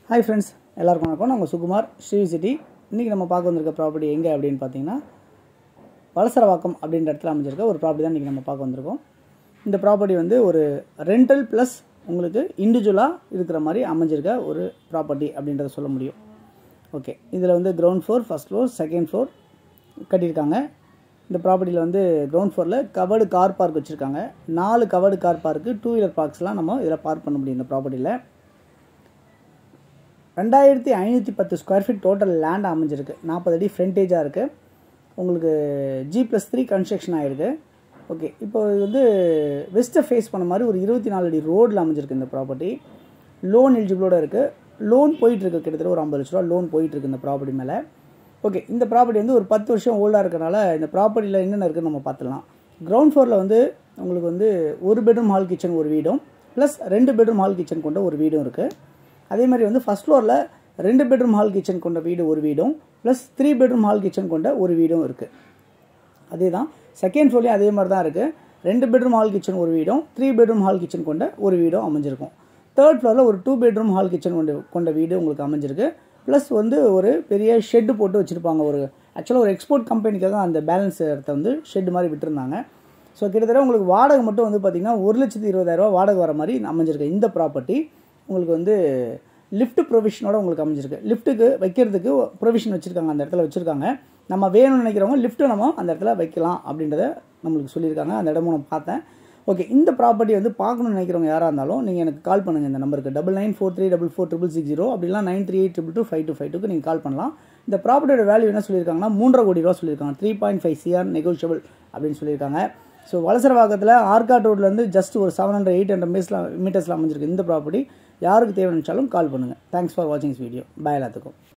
hi friends எல்லாருக்கும் வணக்கம் நாங்கள் சுகுமார் ஸ்ரீ சிட்டி இன்றைக்கி நம்ம பார்க்க வந்திருக்க ப்ராப்பர்ட்டி எங்கே அப்படின்னு பார்த்தீங்கன்னா வலசரவாக்கம் அப்படின்ற இடத்துல அமைஞ்சிருக்க ஒரு ப்ராப்பர்ட்டி தான் இன்றைக்கி நம்ம பார்க்க வந்திருக்கோம் இந்த ப்ராப்பர்ட்டி வந்து ஒரு ரெண்டல் ப்ளஸ் உங்களுக்கு இண்டிவிஜுவலாக இருக்கிற மாதிரி அமைஞ்சிருக்க ஒரு ப்ராப்பர்ட்டி அப்படின்றத சொல்ல முடியும் ஓகே இதில் வந்து ground floor first floor second floor கட்டியிருக்காங்க இந்த ப்ராப்பர்ட்டியில் வந்து கிரவுண்ட் ஃப்ளோரில் கவர்டு கார் பார்க் வச்சுருக்காங்க நாலு covered car park two wheeler பார்க்ஸ்லாம் நம்ம இதில் பார்க் பண்ண முடியும் இந்த ப்ராப்பர்ட்டியில் ரெண்டாயிரத்தி ஐநூற்றி பத்து ஸ்கொயர் ஃபீட் டோட்டல் லேண்ட் அமைஞ்சிருக்கு நாற்பது அடி ஃப்ரண்டேஜாக இருக்குது உங்களுக்கு ஜி ப்ளஸ் த்ரீ கன்ஸ்ட்ரக்ஷன் ஆகிருக்கு ஓகே இப்போ இது வந்து வெஸ்ட்டை ஃபேஸ் பண்ண மாதிரி ஒரு இருபத்தி நாலு அடி ரோடில் அமைஞ்சிருக்கு இந்த ப்ராப்பர்ட்டி லோன் எலிஜிபிளோட இருக்குது லோன் போயிட்டுருக்கு கிட்டத்தட்ட ஒரு ஐம்பது லட்ச ரூபா லோன் போயிட்டுருக்கு இந்த ப்ராப்பர்ட்டி மேலே ஓகே இந்த ப்ராப்பர்ட்டி வந்து ஒரு பத்து வருஷம் ஓல்டாக இருக்கனால இந்த ப்ராப்பர்ட்டியில் என்னென்ன இருக்குன்னு நம்ம பார்த்துலாம் கிரவுண்ட் ஃப்ளோரில் வந்து உங்களுக்கு வந்து ஒரு பெட்ரூம் ஹால் கிச்சன் ஒரு வீடும் ப்ளஸ் ரெண்டு பெட்ரூம் ஹால் கிச்சன் கொண்ட ஒரு வீடும் இருக்குது அதே மாதிரி வந்து ஃபஸ்ட் ஃப்ளோரில் ரெண்டு பெட்ரூம் ஹால் கிச்சன் கொண்ட வீடு ஒரு வீடும் plus three bedroom hall kitchen கொண்ட ஒரு வீடும் இருக்குது அதே தான் செகண்ட் ஃப்ளோர்லேயும் அதே மாதிரி தான் இருக்குது ரெண்டு பெட்ரூம் ஹால் கிச்சன் ஒரு வீடும் த்ரீ பெட்ரூம் ஹால் கிச்சன் கொண்ட ஒரு வீடும் அமைஞ்சிருக்கும் தேர்ட் ஃப்ளோரில் ஒரு டூ பெட்ரூம் ஹால் கிச்சன் கொண்ட கொண்ட வீடு உங்களுக்கு அமைஞ்சிருக்கு ப்ளஸ் வந்து ஒரு பெரிய ஷெட்டு போட்டு வச்சுருப்பாங்க ஒரு ஆக்சுவலாக ஒரு எக்ஸ்போர்ட் கம்பெனிக்காக அந்த பேலன்ஸ் இடத்த வந்து ஷெட் மாதிரி விட்டுருந்தாங்க ஸோ கிட்டத்தட்ட உங்களுக்கு வாடகை மட்டும் வந்து பார்த்திங்கன்னா ஒரு லட்சத்தி இருபதாயிரரூவா வாடகை வர மாதிரி அமைஞ்சிருக்கு இந்த ப்ராப்பர்ட்டி உங்களுக்கு வந்து லிஃப்ட் ப்ரொவிஷனோட உங்களுக்கு அமைஞ்சிருக்கு லிஃப்ட்டுக்கு வைக்கிறதுக்கு ப்ரொவிஷன் வச்சுருக்காங்க அந்த இடத்துல வச்சுருக்காங்க நம்ம வேணும்னு நினைக்கிறவங்க லிஃப்ட்டு நம்ம அந்த இடத்துல வைக்கலாம் அப்படின்றத நம்மளுக்கு சொல்லியிருக்காங்க அந்த இடமும் நான் பார்த்தேன் ஓகே இந்த ப்ராப்பர்ட்டி வந்து பார்க்கணும்னு நினைக்கிறவங்க யாராக இருந்தாலும் நீங்கள் எனக்கு கால் பண்ணுங்கள் இந்த நம்பருக்கு double nine four three double four triple six zero அப்படிலாம் nine three eight triple two five two five டூக்கு நீங்கள் கால் பண்ணலாம் இந்த ப்ராப்பர்ட்டியோட வேல்யூ என்ன சொல்லியிருக்காங்கன்னா மூன்றரை கோடி ரூபா சொல்லியிருக்காங்க three point five CR negotiable அப்படின்னு சொல்லியிருக்காங்க ஸோ வலசரவாக்கத்தில் ஆர்காட் ரோட்லேருந்து ஜஸ்ட் ஒரு செவன் ஹண்ட்ரட் எயிட் ஹண்ட்ரட் மீட்டர்ஸில் மீட்டர்ஸில் அமைஞ்சிருக்கு இந்த ப்ராப்பர்ட்டி யாருக்கு தேவை நினச்சாலும் கால் பண்ணுங்கள் தேங்க்ஸ் ஃபார் வாட்சிங் வீடியோ பாய் எல்லாத்துக்கும்